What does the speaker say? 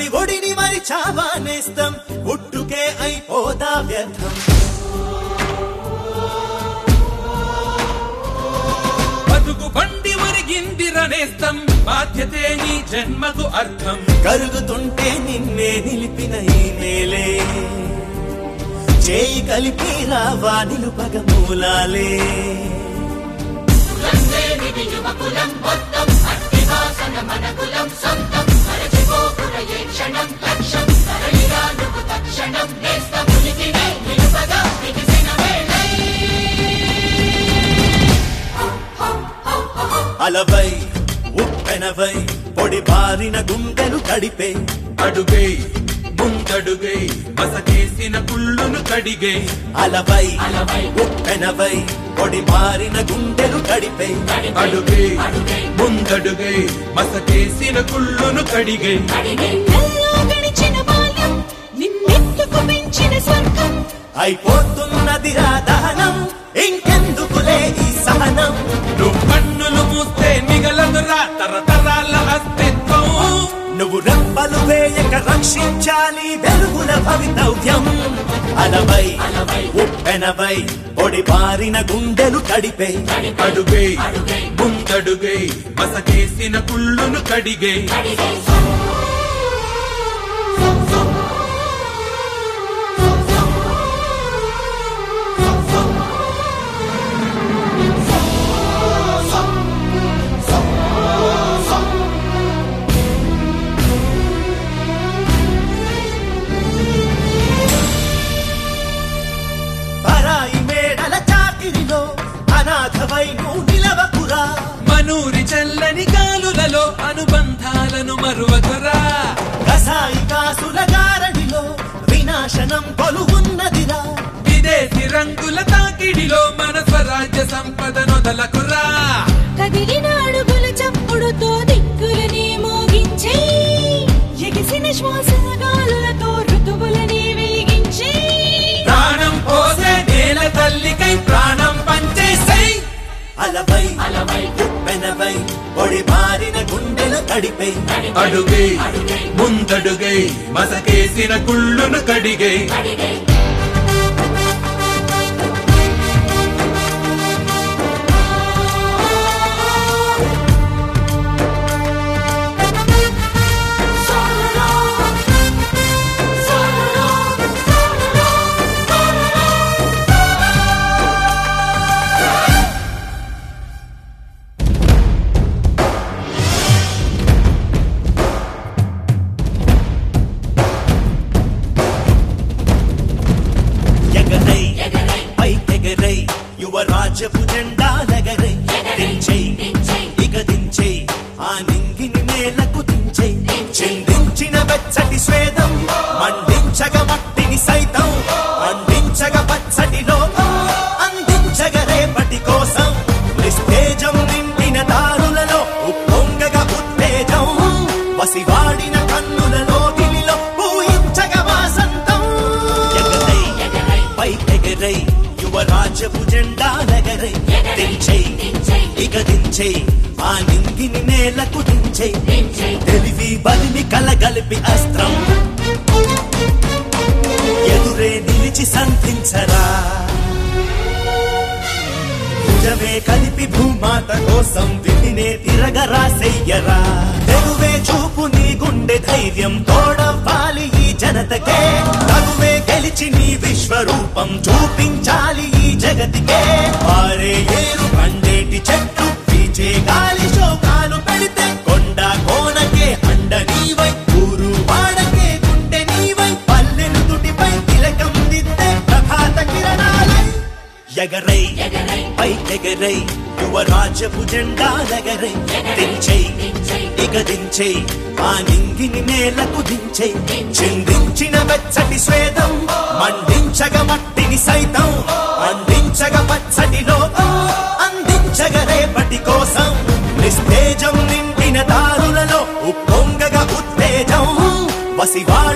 అమ్మని ఒడిని మరి చావానేస్తం పుట్టుకే అయిపోదా వ్యర్థం బతుకు బండి ఒరిగిందిరనేస్తం బాధ్యతే నీ జన్మకు అర్థం కరుగుతుంటే నిన్నే నిలిపిన ఈ నేలే చేయి కలిపి రావా నిలుపగ మూలాలే అలవై ఉప్పెనవై పొడి బారిన గుండెలు కడిపే అడుగై ముందడుగై మసకేసిన కుళ్ళును కడిగై అలవై ఉప్పెనవై పొడి బారిన గుండెలు కడిపే అడుగై ముందడుగై మసకేసిన కుళ్ళును కడిగై కల్లో గడిచిన బాల్యం నిన్నెత్తుకు పెంచిన స్వర్గం అయిపోతున్నదిరా దహనం ఇంకెందుకులే ఈ సహనం నువ్వు కన్నులు మూస్తే మిగలదురా తరతరాల అస్తిత్వం నువ్వు రెప్పలు వేయక రక్షించాలి వెలుగుల భవితవ్యం అలవై ఉప్పెనవై పొడి బారిన గుండెలు కడిపే అడుగై ముందడుగై మసకేసిన కుళ్ళును కడిగై పరాయి మేడల చాకిరిలో అనాథవై నువ్వు నిలవకురా మనూరి చల్లని గాలులలో అనుబంధాలను మరువకురా కసాయి కాసుల గారడిలో వినాశనం కొలువున్నదిరా విదేశీ రంగుల తాకిడిలో మన స్వరాజ్య సంపద నొదలకురా కదిలిన అడుగుల చప్పుడుతో దిక్కులని మోగించే ఎగిసిన శ్వాసల గాలులతో ఋతువులని వెలిగించే ప్రాణం పోసే నేల తల్లికై ప్రాణం పంచేసై అలవై ఉప్పెనవై పొడి బారిన గుండెలు కడిపై అడుగై ముందడుగై మసకేసిన కుళ్ళును కడిగై ఎగరై పైకెగరై యువరాజపు జెండా నగరై దించై ఇక దించై ఆ నింగిని నేలకు దించై చిందించిన వెచ్చటి స్వేదం మండించగ మట్టిని సైతం మండించగ పచ్చటి లోకం అందించగ రేపటి కోసం నిస్తేజం నిండిన దారులలో ఉప్పొంగగ ఉత్తేజం వసివాడిన కన్నులలో గిలిలో పూయించగ వాసంతం ఎగరై పైకెగరై యువరాజపు జెండా నగరై దించై ఇక దించై ఆ నింగిని నేలకు దించై తెలివి బలిని కలగలిపి అస్త్రం ఎదురే నిలిచి సంధించరా భుజమే కలిపి భూమాత కోసం విధినే తిరగరాసెయ్యరా తెలువే చూపు నీ గుండె ధైర్యం తోడవ్వాలి ఈ జనతకే తగువే గెలిచి నీ విశ్వరూపం చూపించాలి ఈ జగతికే పారే ఏరు పండేటి చెట్టు పీచే గాలి శోకాలు పెడితే కొండ కోనకే అండ నీవై ఊరు వాడకే గుండె నీవై పల్లెలు తుటిపై తిలకం దిద్దే ప్రభాత కిరణాలై ఎగరై పైకెగరై యువరాజపు జెండా నగరై దించై ఇక దించై ఆ నింగిని నేలకు దించై చిందించిన వెచ్చటి స్వేదం మండించగ మట్టిని సైతం అందించగ పచ్చటి లోకం అందించగ రేపటి కోసం నిస్తేజం నిండిన దారులలో ఉప్పొంగగ ఉత్తేజం వసివా